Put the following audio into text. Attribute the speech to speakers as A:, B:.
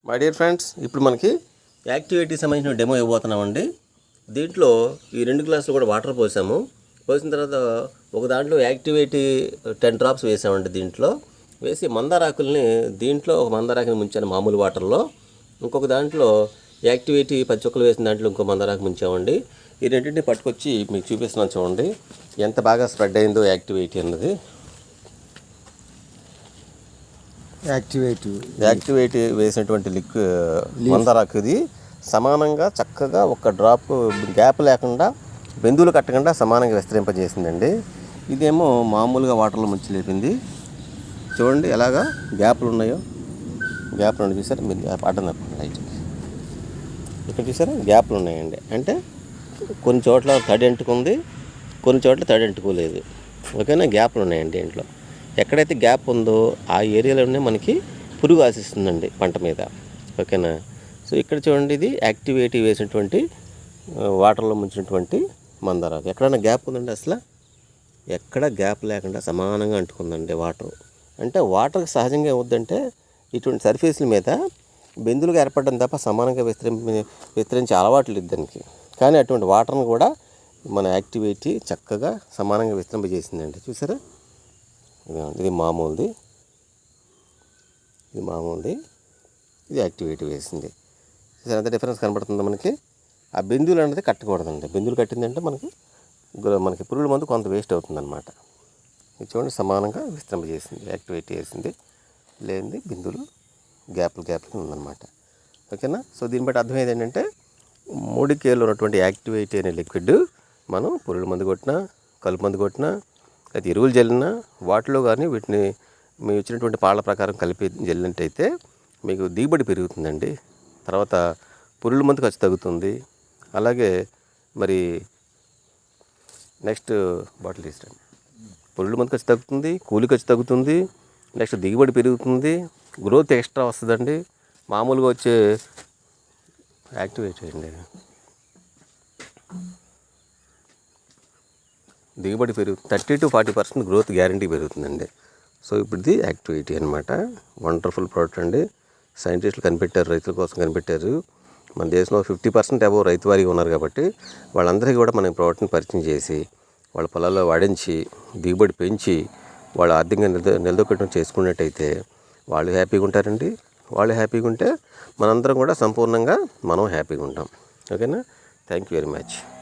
A: my dear friends ఇప్పుడు మనకి activity సంబంధించిన డెమో ఇవ్వబోతున్నామండి దీంట్లో ఈ రెండు గ్లాసులు కూడా వాటర్ పోసాము పోసిన తర్వాత ఒక దాంట్లో యాక్టివిటీ టెన్ డ్రాప్స్ వేసామండి దీంట్లో వేసి మందారాకుల్ని దీంట్లో ఒక మందారాకుని ముంచాను మామూలు వాటర్లో ఇంకొక దాంట్లో యాక్టివిటీ పది చుక్కలు వేసిన దాంట్లో ఇంకో మందారాకు ముంచామండి ఈ రెండింటిని పట్టుకొచ్చి మీకు చూపిస్తున్నాను చూడండి ఎంత బాగా స్ప్రెడ్ అయిందో యాక్టివిటీ అన్నది
B: యాక్టివేట్
A: యాక్టివేట్ వేసినటువంటి లిక్ మందారాకు ఇది సమానంగా చక్కగా ఒక డ్రాప్ గ్యాప్ లేకుండా బెందువులు కట్టకుండా సమానంగా విస్తరింపజేసిందండి ఇదేమో మామూలుగా వాటర్లో ముంచి లేపింది చూడండి ఎలాగా గ్యాప్లు ఉన్నాయో గ్యాప్లు ఉన్నాయి చూసారా మీరు గ్యాప్ అడ్డం తప్పండి లైట్ ఇక్కడ చూసారా గ్యాప్లు ఉన్నాయండి అంటే కొన్ని చోట్ల తడి అంటుకుంది కొన్ని చోట్ల తడి అంటుకోలేదు ఓకేనా గ్యాప్లు ఉన్నాయండి దీంట్లో ఎక్కడైతే గ్యాప్ ఉందో ఆ ఏరియాలోనే మనకి పురుగు ఆశిస్తుందండి పంట మీద ఓకేనా సో ఇక్కడ చూడండి ఇది యాక్టివేటివ్ వేసినటువంటి ఆ, వాటర్లో ముంచినటువంటి మందారాకు ఎక్కడైనా గ్యాప్ ఉందండి అసలు ఎక్కడ గ్యాప్ లేకుండా సమానంగా అంటుకుందండి వాటర్ అంటే వాటర్కి సహజంగా ఏమవుద్దంటే ఇటువంటి సర్ఫేస్ల మీద బెందులుగా ఏర్పడడం తప్ప సమానంగా విస్తరి విస్తరించే అలవాటు లేదు దానికి కానీ అటువంటి వాటర్ని కూడా మన యాక్టివిటీ చక్కగా సమానంగా విస్తరింపజేసిందండి చూసారా ఇదిగోండి, ఇది మామూలుది ఇది మామూలుది ఇది యాక్టివిటీ వేసింది చూసారా ఎంత డిఫరెన్స్ కనబడుతుందో మనకి ఆ బిందువులు అనేది కట్టకూడదండి బిందువులు కట్టిందంటే మనకి గు- మనకి పురుగుల మందు కొంత వేస్ట్ అవుతుందన్నమాట ఇది చూడండి సమానంగా విస్తరింపజేసింది యాక్టివేట్ చేసింది లేనిది బిందువులు గ్యాప్లు గ్యాప్లు ఉందన్నమాట ఓకేనా సో దీన్ని బట్టి అర్థం ఏంటంటే మూడు కేలు ఉన్నటువంటి యాక్టివేట్ అనే లిక్విడ్ మనం పురుగుల మందు కొట్టినా కలుపు మందు కొట్టినా అది ఎరువులు జల్లినా వాటిలో కానీ వీటిని మేము ఇచ్చినటువంటి పాళ్ళ ప్రకారం కలిపి జల్లినట్టయితే మీకు దిగుబడి పెరుగుతుందండి తర్వాత పురుగుల మందు ఖర్చు తగ్గుతుంది అలాగే మరి నెక్స్ట్ బాటిల్ తీసుకురండి పురుగుల మందు ఖర్చు తగ్గుతుంది కూలి ఖర్చు తగ్గుతుంది నెక్స్ట్ దిగుబడి పెరుగుతుంది గ్రోత్ ఎక్స్ట్రా వస్తుందండి మామూలుగా వచ్చే యాక్టివేట్ చేయండి దిగుబడి పెరుగు thirty to forty percent growth guarantee పెరుగుతుందండి సో ఇప్పుడు ఇది యాక్టివిటీ అనమాట వండర్ఫుల్ ప్రోడక్ట్ అండి సైంటిస్టులు కనిపెట్టారు రైతుల కోసం కనిపెట్టారు మన దేశంలో ఫిఫ్టీ పర్సెంట్ అబో రైతు వారిగా ఉన్నారు కాబట్టి వాళ్ళందరికీ కూడా మనం ఈ ప్రోడక్ట్ని పరిచయం చేసి వాళ్ళ పొలాల్లో వాడించి దిగుబడి పెంచి వాళ్ళ ఆర్థికంగా నిలద నిలదొక్కడం చేసుకున్నట్టయితే వాళ్ళు హ్యాపీగా ఉంటారండి వాళ్ళు హ్యాపీగా ఉంటే మనందరం కూడా సంపూర్ణంగా మనం హ్యాపీగా ఉంటాం ఓకేనా థ్యాంక్ యూ వెరీ మచ్